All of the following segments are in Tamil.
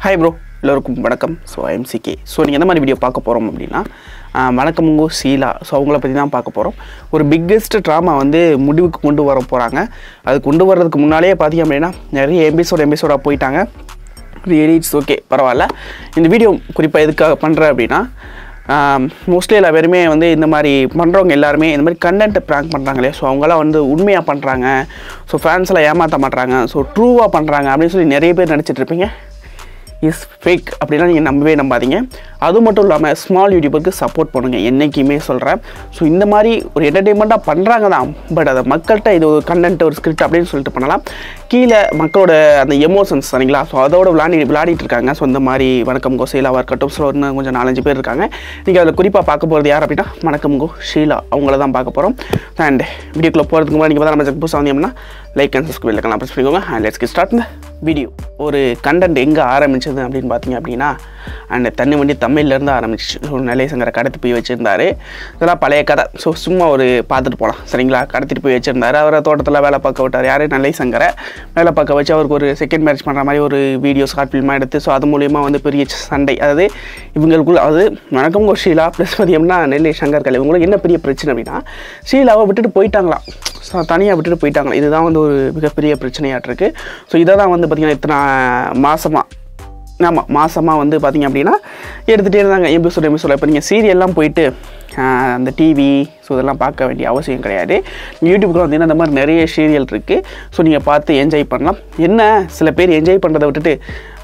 ஹாய் ப்ரோ எல்லோருக்கும் வணக்கம் ஸோ எம்சிகே ஸோ நீங்கள் எந்த மாதிரி வீடியோ பார்க்க போகிறோம் அப்படின்னா ஆஹ் வணக்கம் உங்கோ ஷீலா ஸோ அவங்கள பற்றி தான் பார்க்க போகிறோம் ஒரு பிக்கெஸ்ட் ட்ராமா வந்து முடிவுக்கு கொண்டு வர போகிறாங்க அது கொண்டு வர்றதுக்கு முன்னாலே பார்த்தீங்க அப்படின்னா நிறைய எபிசோட் எபிசோடாக போயிட்டாங்க ரியலி இட்ஸ் ஓகே பரவாயில்ல இந்த வீடியோ குறிப்பாக எதுக்காக பண்ணுறேன் அப்படின்னா மோஸ்ட்லி எல்லா பேருமே வந்து இந்த மாதிரி பண்ணுறவங்க எல்லாருமே இந்த மாதிரி கண்டென்ட் ப்ராங்க் பண்ணுறாங்களே ஸோ அவங்களாம் வந்து உண்மையாக பண்ணுறாங்க ஸோ ஃபேன்ஸ்லாம் ஏமாற்ற மாட்றாங்க ஸோ ட்ரூவாக பண்ணுறாங்க அப்படின்னு சொல்லி நிறைய பேர் நினச்சிட்டு இருப்பீங்க இஸ் ஃபேக் அப்படின்னா நீங்கள் நம்பவே நம்பாதீங்க அது மட்டும் இல்லாமல் ஸ்மால் யூடியூபருக்கு சப்போர்ட் பண்ணுங்கள் என்றைக்குமே சொல்கிறேன் ஸோ இந்த மாதிரி ஒரு என்டர்டெயின்மெண்ட்டாக பண்ணுறாங்க தான் பட் அதை மக்கள்கிட்ட இது ஒரு கண்டென்ட் ஒரு ஸ்கிரிப்ட் அப்படின்னு சொல்லிட்டு பண்ணலாம் கீழே மக்களோட அந்த எமோஷன்ஸ் சரிங்களா ஸோ அதோட விளையாடி விளையாடிட்டு இருக்காங்க ஸோ இந்த மாதிரி வணக்கம் கோ ஷீலாவாக இருக்கட்டும் ஸோ இன்னும் கொஞ்சம் நாலஞ்சு பேர் இருக்காங்க நீங்கள் அதில் குறிப்பாக பார்க்க போகிறது யார் அப்படின்னா வணக்கம் கோ ஷீலா அவங்கள தான் பார்க்க போகிறோம் அண்ட் வீடியோக்குள்ளே போகிறதுக்கு முன்னாடி நீங்கள் தான் நம்ம புதுசாக வந்தீங்கன்னா லைக் அண்ட் சப்ஸ்கிரைப் இருக்கலாம் ப்ரெஸ் பண்ணிக்கோங்க அண்ட் லெட்ஸ் கெட் ஸ்டார்ட் இந்த வீடியோ ஒரு கண்டென்ட் எங்கே ஆரம்பிச்சது அப்படின்னு பார்த்தீங்க அப்படின்னா அந்த தண்ணி வண்டி தமிழ்லேருந்து ஆரம்பிச்சிச்சு ஸோ நிலையசங்கரை கடத்தி போய் வச்சுருந்தாரு இதெல்லாம் பழைய கதை ஸோ சும்மா ஒரு பார்த்துட்டு போகலாம் சரிங்களா கடத்திட்டு போய் வச்சுருந்தாரு அவரை தோட்டத்தில் வேலை பார்க்க விட்டார் யார் நிலையசங்கரை வேலை பார்க்க வச்சு அவருக்கு ஒரு செகண்ட் மேரேஜ் பண்ணுற மாதிரி ஒரு வீடியோ ஷார்ட் ஃபில்மாக எடுத்து ஸோ அது மூலியமாக வந்து பெரிய சண்டை அதாவது இவங்களுக்குள்ள அதாவது வணக்கம் கோ ஷீலா ப்ளஸ் பார்த்தீங்கன்னா நெல்லை சங்கர் கலை இவங்களுக்கு என்ன பெரிய பிரச்சனை அப்படின்னா ஷீலாவை விட்டுட்டு போயிட்டாங்களாம் ஸோ தனியாக விட்டுட்டு போயிட்டாங்க இதுதான் வந்து ஒரு மிகப்பெரிய பிரச்சனையாட்டிருக்கு ஸோ இதை தான் வந்து பார்த்திங்கன்னா இத்தனை மாதமாக ஆமாம் மாதமாக வந்து பார்த்திங்க அப்படின்னா எடுத்துகிட்டே இருந்தாங்க எபிசோட் எபிசோட் இப்போ நீங்கள் சீரியல்லாம் போயிட்டு ஆஹ், அந்த டிவி ஸோ இதெல்லாம் பார்க்க வேண்டிய அவசியம் கிடையாது யூடியூப்க்கு வந்தீங்கன்னா இந்த மாதிரி நிறைய சீரியல் இருக்குது ஸோ நீங்கள் பார்த்து என்ஜாய் பண்ணலாம் என்ன சில பேர் என்ஜாய் பண்ணுறதை விட்டுட்டு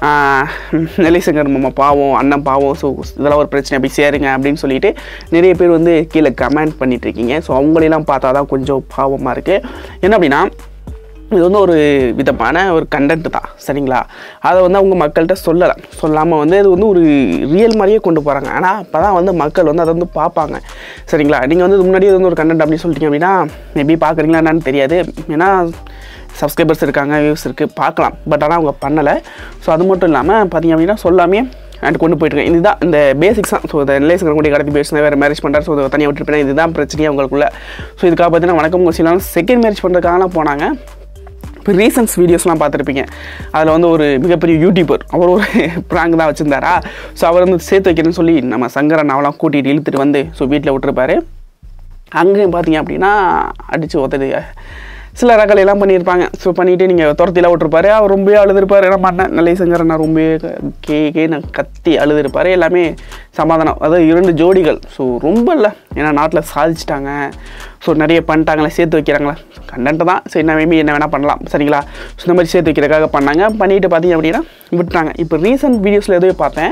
நெல்லைசங்கர் மாமா பாவம் அண்ணன் பாவம் ஸோ இதெல்லாம் ஒரு பிரச்சனை போய் சேருங்க அப்படின்னு சொல்லிட்டு நிறைய பேர் வந்து கீழே கமெண்ட் பண்ணிட்டு இருக்கீங்க ஸோ அவங்களெல்லாம் பார்த்தா தான் கொஞ்சம் பாவமாக இருக்குது என்ன அப்படின்னா இது வந்து ஒரு விதமான ஒரு கண்டென்ட் தான் சரிங்களா அதை வந்து அவங்க மக்கள்கிட்ட சொல்லலை சொல்லாமல் வந்து இது வந்து ஒரு ரியல் மாதிரியே கொண்டு போகிறாங்க ஆனால் அப்போ தான் வந்து மக்கள் வந்து அதை வந்து பார்ப்பாங்க சரிங்களா நீங்கள் வந்து இது முன்னாடியே இது வந்து ஒரு கண்டென்ட் அப்படின்னு சொல்லிட்டீங்க அப்படின்னா மேபி பார்க்குறீங்களா என்னன்னு தெரியாது ஏன்னா சப்ஸ்கிரைபர்ஸ் இருக்காங்க வியூஸ் இருக்குது பார்க்கலாம் பட் ஆனால் அவங்க பண்ணலை ஸோ அது மட்டும் இல்லாமல் பார்த்தீங்க அப்படின்னா சொல்லாமே அண்ட் கொண்டு போயிட்டுருக்கேன் இதுதான் இந்த பேசிக்ஸ் தான் ஸோ இந்த நிலையசங்கர் கூட கடத்தி பேசினா வேறு மேரேஜ் பண்ணுறாரு ஸோ தனியாக விட்டுருப்பேன் இதுதான் பிரச்சனையே அவங்களுக்குள்ள ஸோ இதுக்காக பார்த்தீங்கன்னா வணக்கம் முசிலாம் செகண்ட் மேரேஜ் பண்ணுறதுக்காக போனாங்க இப்போ ரீசன்ஸ் வீடியோஸ்லாம் பார்த்துருப்பீங்க அதில் வந்து ஒரு மிகப்பெரிய யூடியூபர் அவர் ஒரு ப்ராங்க் தான் வச்சுருந்தாரா ஸோ அவர் வந்து சேர்த்து வைக்கிறேன்னு சொல்லி நம்ம சங்கரன் அவெல்லாம் கூட்டிகிட்டு இழுத்துட்டு வந்து ஸோ வீட்டில் விட்டுருப்பாரு அங்கேயும் பார்த்தீங்க அப்படின்னா அடித்து ஒத்தது சில ரகலை எல்லாம் பண்ணியிருப்பாங்க ஸோ பண்ணிவிட்டு நீங்கள் துரத்திலாம் விட்டுருப்பாரு அவர் ரொம்பவே அழுதுருப்பாரு என்ன பண்ணேன் நல்லை சங்கரன் நான் ரொம்பவே கே கே நான் கத்தி அழுதுருப்பாரு எல்லாமே சமாதானம் அதாவது இரண்டு ஜோடிகள் ஸோ ரொம்ப இல்லை ஏன்னா நாட்டில் சாதிச்சிட்டாங்க ஸோ நிறைய பண்ணிட்டாங்களே சேர்த்து வைக்கிறாங்களா கண்டென்ட் தான் சரி நான் மேபி என்ன வேணால் பண்ணலாம் சரிங்களா ஸோ இந்த மாதிரி சேர்த்து வைக்கிறதுக்காக பண்ணாங்க பண்ணிட்டு பார்த்தீங்க அப்படின்னா விட்டுட்டாங்க இப்போ ரீசெண்ட் வீடியோஸில் எதுவே பார்த்தேன்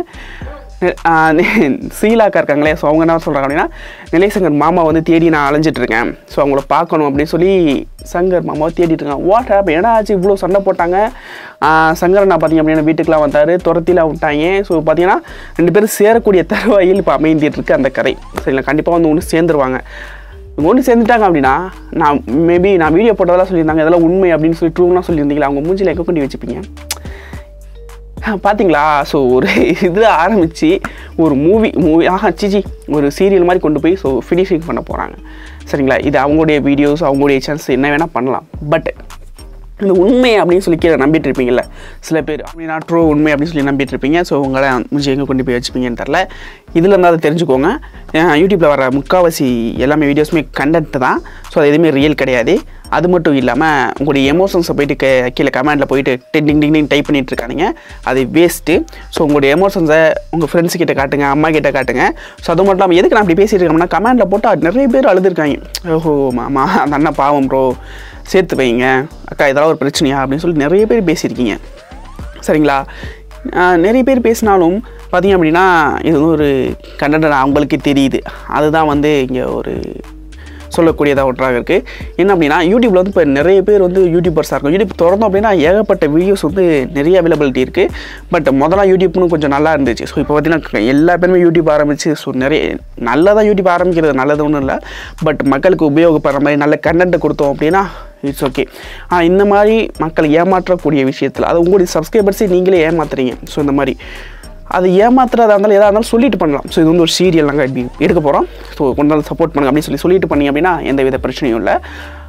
சீலாக்கா இருக்காங்களே ஸோ அவங்க என்ன சொல்கிறாங்க அப்படின்னா நிலைசங்கர் மாமா வந்து தேடி நான் அலைஞ்சிட்டு இருக்கேன் ஸோ அவங்கள பார்க்கணும் அப்படின்னு சொல்லி சங்கர் மாமாவை தேடிட்டு இருக்காங்க வாட் ஹேப் ஏன்னா ஆச்சு இவ்வளோ சண்டை போட்டாங்க ஆஹ் சங்கர் நான் பார்த்தீங்க அப்படின்னா வீட்டுக்குலாம் வந்தார் துரத்திலாம் விட்டாங்க ஸோ பார்த்தீங்கன்னா ரெண்டு பேரும் சேரக்கூடிய தருவாயில் இப்போ அமைந்திட்டு இருக்கு அந்த கதை சரிங்களா கண்டிப்பாக வந்து ஒன்று சேர்ந்துருவாங்க இவங்க ஒன்று சேர்ந்துட்டாங்க அப்படின்னா நான் மேபி நான் வீடியோ போட்டதெல்லாம் சொல்லியிருந்தாங்க இதெல்லாம் உண்மை அப்படின்னு சொல்லி ட்ரூலாம் சொல்லியிருந்தீங்களா அவங்க மூஞ்சில் எங்கே கொண்டு வச்சுப்பீங்க பார்த்தீங்களா ஸோ ஒரு இது ஆரம்பித்து ஒரு மூவி மூவி ஆஹா சிச்சி ஒரு சீரியல் மாதிரி கொண்டு போய் ஸோ ஃபினிஷிங் பண்ண போகிறாங்க சரிங்களா இது அவங்களுடைய வீடியோஸ் அவங்களுடைய சேனல்ஸ் என்ன வேணால் பண்ணலாம் பட் இந்த உண்மை அப்படின்னு சொல்லி கீழே நம்பிட்டு இருப்பீங்கல்ல சில பேர் அப்படின்னா ட்ரூ உண்மை அப்படின்னு சொல்லி நம்பிட்டு இருப்பீங்க ஸோ உங்களை முடிஞ்சு எங்கே கொண்டு போய் வச்சுப்பீங்கன்னு தெரில இதில் இருந்தால் அதை தெரிஞ்சுக்கோங்க யூடியூப்பில் வர முக்கால்வாசி எல்லாமே வீடியோஸுமே கண்டென்ட் தான் ஸோ அது எதுவுமே ரியல் கிடையாது அது மட்டும் இல்லாமல் உங்களுடைய எமோஷன்ஸை போயிட்டு கே கீழே கமெண்ட்டில் போயிட்டு டிங் டிங் டிங் டைப் பண்ணிட்டு இருக்கானுங்க அது வேஸ்ட்டு ஸோ உங்களுடைய எமோஷன்ஸை உங்கள் ஃப்ரெண்ட்ஸ் கிட்ட காட்டுங்க அம்மா கிட்ட காட்டுங்க ஸோ அது மட்டும் இல்லாமல் எதுக்கு நான் அப்படி பேசிட்டு இருக்கோம்னா கமெண்ட்டில் போட்டு நிறைய பேர் அழுதுருக்காங்க ஓஹோ மாமா அந்த அண்ணன் பாவம் ப்ரோ சேர்த்து வைங்க அக்கா இதெல்லாம் ஒரு பிரச்சனையா அப்படின்னு சொல்லி நிறைய பேர் பேசியிருக்கீங்க சரிங்களா ஆஹ் நிறைய பேர் பேசினாலும் பார்த்தீங்க அப்படின்னா இது வந்து ஒரு கண்டென்ட் அவங்களுக்கே தெரியுது அதுதான் வந்து இங்கே ஒரு சொல்லக்கூடியதாக ஒன்றாக இருக்குது என்ன அப்படின்னா யூடியூப்பில் வந்து இப்போ நிறைய பேர் வந்து யூடியூபர்ஸாக இருக்கும் யூடியூப் திறந்தோம் அப்படின்னா ஏகப்பட்ட வீடியோஸ் வந்து நிறைய அவைலபிலிட்டி இருக்குது பட் முதல்ல யூடியூப்னு கொஞ்சம் நல்லா இருந்துச்சு ஸோ இப்போ பார்த்தீங்கன்னா எல்லா பேருமே யூடியூப் ஆரம்பிச்சு ஸோ நிறைய நல்லதாக யூடியூப் ஆரம்பிக்கிறது நல்லது ஒன்றும் இல்லை பட் மக்களுக்கு உபயோகப்படுற மாதிரி நல்ல கண்டென்ட் கொடுத்தோம் அப்படின்னா இட்ஸ் ஓகே ஆனால் இந்த மாதிரி மக்களை ஏமாற்றக்கூடிய விஷயத்தில் அது உங்களுடைய சப்ஸ்கிரைபர்ஸே நீங்களே ஏமாத்துறீங்க ஸோ இந்த மாதிரி அது ஏமாத்துறதா இருந்தாலும் எதாக இருந்தாலும் சொல்லிட்டு பண்ணலாம் ஸோ இது வந்து ஒரு சீரியல் நாங்கள் இப்படி எடுக்க போகிறோம் ஸோ கொண்டு வந்து சப்போர்ட் பண்ணுங்க அப்படின்னு சொல்லி சொல்லிட்டு பண்ணீங்க அப்படின்னா எந்த வித பிரச்சனையும் இல்லை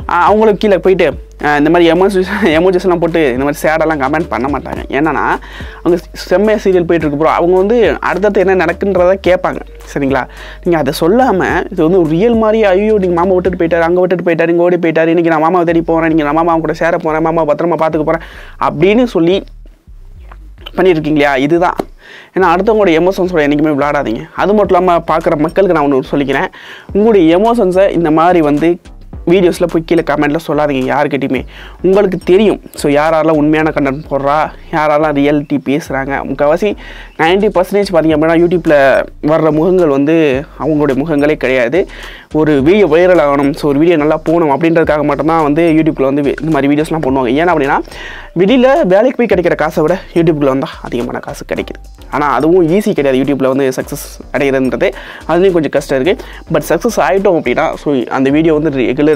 ஆஹ் அவங்களுக்கு கீழே போயிட்டு ஆஹ் இந்த மாதிரி எமோஜிஸ் எமோஜிஸ்லாம் போட்டு இந்த மாதிரி சேடெல்லாம் கமெண்ட் பண்ண மாட்டாங்க ஏன்னா அவங்க செம்மையாக சீரியல் போயிட்டு இருக்கு ப்ரோ அவங்க வந்து அடுத்தடுத்து என்ன நடக்குன்றத கேட்பாங்க சரிங்களா நீங்கள் அதை சொல்லாமல் இது வந்து ஒரு ரியல் மாதிரி ஐயோ நீங்கள் மாமா விட்டுட்டு போயிட்டாரு அங்கே விட்டுட்டு போயிட்டாரு இங்கே ஓடி போயிட்டாரு இன்றைக்கி நான் மாமாவை தேடி போகிறேன் நீங்கள் நான் மாமா கூட சேர போகிறேன் மாமா பத்திரமா பார்த்துக்க போகிறேன் அப்படின்னு சொல்லி பண்ணியிருக்கீங்க இல்லையா இதுதான் ஏன்னா அடுத்தவங்களோட எமோஷன்ஸோட என்றைக்குமே விளையாடாதீங்க அது மட்டும் இல்லாமல் பார்க்குற மக்களுக்கு நான் ஒன்று சொல்லிக்கிறேன் உங்களுடைய எமோஷன்ஸை இந்த மாதிரி வந்து வீடியோஸில் போய் கீழே கமெண்ட்டில் சொல்லாதீங்க யாருக்கிட்டையுமே உங்களுக்கு தெரியும் ஸோ யார் யாரெல்லாம் உண்மையான கண்டென்ட் போடுறா யார் யாரெல்லாம் ரியாலிட்டி பேசுகிறாங்க முக்கால்வாசி நைன்ட்டி பர்சன்டேஜ் பார்த்திங்க அப்படின்னா யூடியூப்பில் வர்ற முகங்கள் வந்து அவங்களுடைய முகங்களே கிடையாது ஒரு வீடியோ வைரல் ஆகணும் ஸோ ஒரு வீடியோ நல்லா போகணும் அப்படின்றதுக்காக மட்டும்தான் வந்து யூடியூப்பில் வந்து இந்த மாதிரி வீடியோஸ்லாம் பண்ணுவாங்க ஏன்னா அப்படின்னா வெளியில் வேலைக்கு போய் கிடைக்கிற காசை விட யூடியூப்பில் வந்தால் அதிகமான காசு கிடைக்குது ஆனால் அதுவும் ஈஸி கிடையாது யூடியூப்பில் வந்து சக்ஸஸ் அடைகிறதுன்றது அதுலேயும் கொஞ்சம் கஷ்டம் இருக்குது பட் சக்ஸஸ் ஆகிட்டோம் அப்படின்னா ஸோ அந்த வீடியோ வந்து ரெகுலர்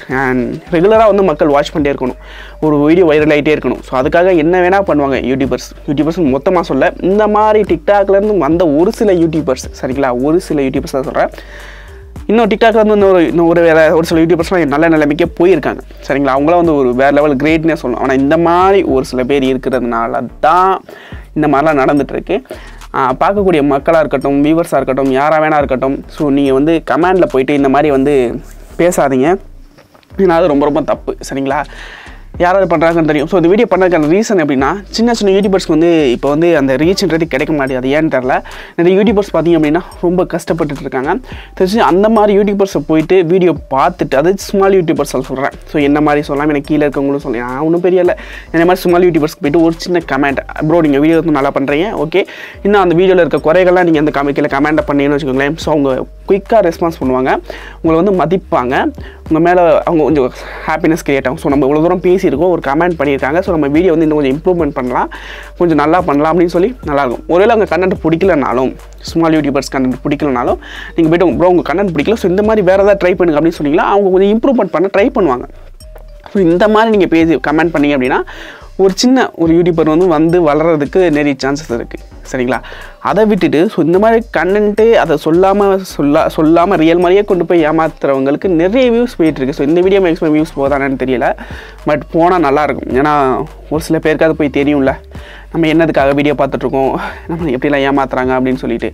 ரெகுலராக வந்து மக்கள் வாட்ச் பண்ணிட்டே இருக்கணும் ஒரு வீடியோ வைரல் ஆகிட்டே இருக்கணும் ஸோ அதுக்காக என்ன வேணால் பண்ணுவாங்க யூடியூபர்ஸ் யூடியூபர்ஸ் மொத்தமாக சொல்ல இந்த மாதிரி டிக்டாக்லேருந்து வந்த ஒரு சில யூடியூபர்ஸ் சரிங்களா ஒரு சில யூடியூபர்ஸ் தான் சொல்கிறேன் இன்னும் டிக்டாக்ல வந்து இன்னொரு இன்னும் ஒரு வேறு ஒரு சில யூடியூபர்ஸ்லாம் நல்ல நிலைமைக்கே போயிருக்காங்க சரிங்களா அவங்களாம் வந்து ஒரு வேறு லெவல் கிரேட்னே சொல்லணும் ஆனால் இந்த மாதிரி ஒரு சில பேர் இருக்கிறதுனால தான் இந்த மாதிரிலாம் நடந்துகிட்ருக்கு பார்க்கக்கூடிய மக்களாக இருக்கட்டும் வியூவர்ஸாக இருக்கட்டும் யாராக வேணா இருக்கட்டும் ஸோ நீங்கள் வந்து கமெண்டில் போயிட்டு இந்த மாதிரி வந்து பேசாதீங்க ஏன்னா அது ரொம்ப ரொம்ப தப்பு சரிங்களா யாராவது பண்ணுறாங்கன்னு தெரியும் ஸோ இந்த வீடியோ பண்ணுறதுக்கான ரீசன் எப்படின்னா சின்ன சின்ன யூடியூபர்ஸ்க்கு வந்து இப்போ வந்து அந்த ரீச்ன்றது கிடைக்க மாட்டேங்குது அது ஏன்னு தெரில நிறைய யூடியூபர்ஸ் பார்த்தீங்க அப்படின்னா ரொம்ப கஷ்டப்பட்டுட்டு இருக்காங்க தெரிஞ்சு அந்த மாதிரி யூடியூபர்ஸை போயிட்டு வீடியோ பார்த்துட்டு அது ஸ்மால் யூடியூபர்ஸ் சொல்கிறேன் ஸோ என்ன மாதிரி சொல்லலாம் எனக்கு கீழே இருக்கவங்களும் சொல்லலாம் நான் ஒன்றும் பெரிய இல்லை இந்த மாதிரி ஸ்மால் யூடியூபர்ஸ்க்கு போயிட்டு ஒரு சின்ன கமெண்ட் ப்ரோ நீங்கள் வீடியோ வந்து நல்லா பண்ணுறீங்க ஓகே இன்னும் அந்த வீடியோவில் இருக்க குறைகள்லாம் நீங்கள் அந்த கமெண்ட் கீழே கமெண்ட் பண்ணீங்கன்னு வச்சுக்கோங்களேன் ஸோ அவங்க குயிக்காக ரெஸ்பான்ஸ் பண்ணுவாங்க உங்களை வந்து மதிப்பாங்க உங்கள் மேலே அவங்க கொஞ்சம் ஹாப்பினஸ் கிரியேட் ஆகும் ஸோ நம்ம இவ்வளோ தூரம் பேசியிருக்கோம் ஒரு கமெண்ட் பண்ணியிருக்காங்க ஸோ நம்ம வீடியோ வந்து இன்னும் கொஞ்சம் இம்ப்ரூவ்மெண்ட் பண்ணலாம் கொஞ்சம் நல்லா பண்ணலாம் அப்படின்னு சொல்லி நல்லாயிருக்கும் ஒருவேளை அவங்க கண்டென்ட் பிடிக்கலனாலும் ஸ்மால் யூடியூபர்ஸ் கண்டென்ட் பிடிக்கலனாலும் நீங்கள் போய்ட்டு ப்ரோ உங்கள் கண்டென்ட் பிடிக்கல ஸோ இந்த மாதிரி வேறு ஏதாவது ட்ரை பண்ணுங்க அப்படின்னு சொன்னீங்களா அவங்க கொஞ்சம் இம்ப்ரூவ்மெண்ட் பண்ண ட்ரை பண்ணுவாங்க ஸோ இந்த மாதிரி நீங்கள் பேசி கமெண்ட் பண்ணீங்க அப்படின்னா ஒரு சின்ன ஒரு யூடியூபர் வந்து வந்து வளர்கிறதுக்கு நிறைய சான்சஸ் இருக்குது சரிங்களா அதை விட்டுட்டு ஸோ இந்த மாதிரி கண்டென்ட்டு அதை சொல்லாமல் சொல்ல சொல்லாமல் ரியல் மாதிரியே கொண்டு போய் ஏமாத்துறவங்களுக்கு நிறைய வியூஸ் போயிட்டுருக்கு ஸோ இந்த வீடியோ மேக்ஸிமம் வியூஸ் போதானு தெரியல பட் போனால் நல்லாயிருக்கும் ஏன்னா ஒரு சில பேருக்கு அது போய் தெரியும்ல நம்ம என்னதுக்காக வீடியோ பார்த்துட்ருக்கோம் நம்ம எப்படிலாம் ஏமாத்துறாங்க அப்படின்னு சொல்லிட்டு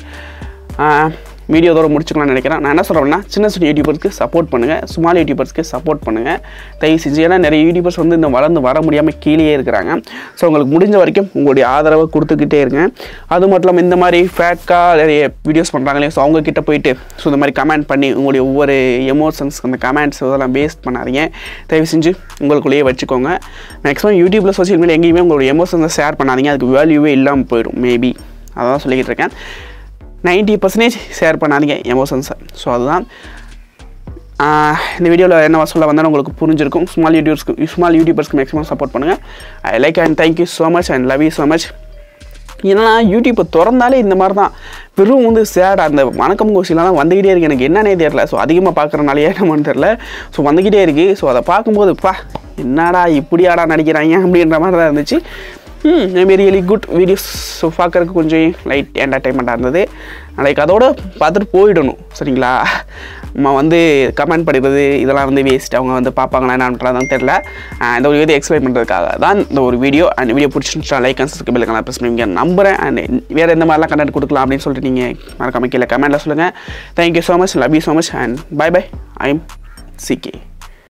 வீடியோ தூரம் முடிச்சுக்கலாம்னு நினைக்கிறேன் நான் என்ன சொல்கிறேன்னா சின்ன சின்ன யூடியூபர்ஸ்க்கு சப்போர்ட் பண்ணுங்கள் ஸ்மால் யூடியூபர்ஸ்க்கு சப்போர்ட் பண்ணுங்கள் தயவு செஞ்சு ஏன்னா நிறைய யூடியூபர்ஸ் வந்து இந்த வளர்ந்து வர முடியாமல் கீழே இருக்கிறாங்க ஸோ உங்களுக்கு முடிஞ்ச வரைக்கும் உங்களுடைய ஆதரவை கொடுத்துக்கிட்டே இருங்க அது மட்டும் இல்லாமல் இந்த மாதிரி ஃபேக்காக நிறைய வீடியோஸ் பண்ணுறாங்களே ஸோ அவங்க கிட்ட போயிட்டு ஸோ இந்த மாதிரி கமெண்ட் பண்ணி உங்களுடைய ஒவ்வொரு எமோஷன்ஸ் அந்த கமெண்ட்ஸ் இதெல்லாம் வேஸ்ட் பண்ணாதீங்க தயவு செஞ்சு உங்களுக்குள்ளேயே வச்சுக்கோங்க மேக்ஸிமம் யூடியூப்பில் சோஷியல் மீடியா எங்கேயுமே உங்களுடைய எமோஷன்ஸை ஷேர் பண்ணாதீங்க அதுக்கு வேல்யூவே இல்லாமல் போயிடும் மேபி அதான் சொல்லிக்கிட்டு இருக்கேன் நைன்ட்டி பர்சன்டேஜ் ஷேர் பண்ணாதீங்க எமோஷன்ஸை ஸோ அதுதான் ஆஹ் இந்த வீடியோவில் என்ன சொல்ல வந்தாலும் உங்களுக்கு புரிஞ்சிருக்கும் ஸ்மால் யூடியூப்ஸ்க்கு ஸ்மால் யூடியூபர்ஸ்க்கு மேக்ஸிமம் சப்போர்ட் பண்ணுங்கள் I like and thank you so much and love you so much ஏன்னா யூடியூப்பை திறந்தாலே இந்த மாதிரி தான் வெறும் வந்து சேட் அந்த வணக்கம் கோஷிலாம் வந்துக்கிட்டே இருக்குது எனக்கு என்னன்னே தெரியல ஸோ அதிகமாக பார்க்குறனாலேயே என்னமான்னு தெரில ஸோ வந்துக்கிட்டே இருக்குது ஸோ அதை பார்க்கும்போது பா என்னடா இப்படியாடா நடிக்கிறாங்க அப்படின்ற மாதிரி தான் இருந்துச்சு hmm maybe really good videos so பார்க்குறதுக்கு கொஞ்சம் லைட் என்டர்டைன்மெண்ட்டாக இருந்தது லைக் அதோட பார்த்துட்டு போயிடணும் சரிங்களா நம்ம வந்து கமெண்ட் படிக்கிறது இதெல்லாம் வந்து வேஸ்ட் அவங்க வந்து பார்ப்பாங்களா என்னன்றதான் தெரில இந்த ஒரு வீடியோ எக்ஸ்பிளைன் பண்ணுறதுக்காக தான் இந்த ஒரு வீடியோ அண்ட் வீடியோ பிடிச்சிருந்துச்சா லைக் அண்ட் சப்ஸ்கிரைப் பெல்லுக்கு ப்ரெஸ் பண்ணுவீங்க நம்புறேன் அண்ட் வேறு எந்த மாதிரிலாம் கண்டென்ட் கொடுக்கலாம் அப்படின்னு சொல்லிட்டு நீங்கள் மறக்காம கீழே கமெண்ட்டில் சொல்லுங்கள் thank you so much love you so much and bye bye I am சிகே